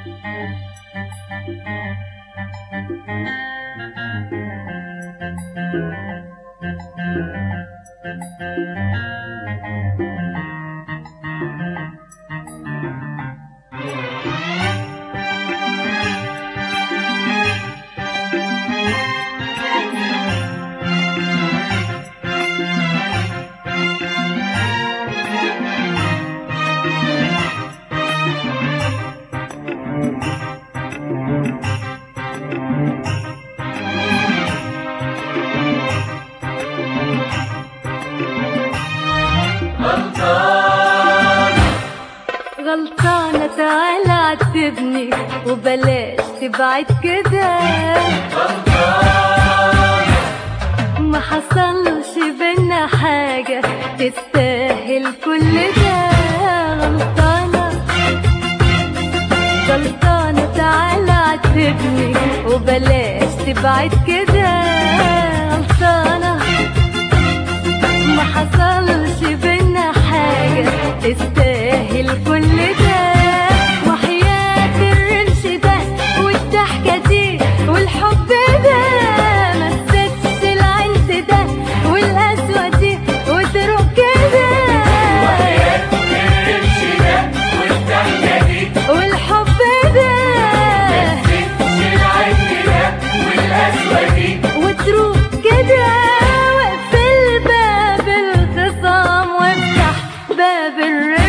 غلطانة تعالى عاتبني وبلاش تبعد كده ما حصلش بينا حاجة تستاهل كل ده غلطانة غلطانة تعالى عاتبني وبلاش تبعد كده غلطانة ما حصلش بينا حاجة تستاهل كل ده وحياة الرمش ده والضحكة دي والحب ده ما تسيبش العند ده والقسوة دي وتروح كده الرمش ده والضحكة دي والحب ده سبتش العند ده والقسوة دي وتروح كده واقفل باب الخصام وافتح باب الرضا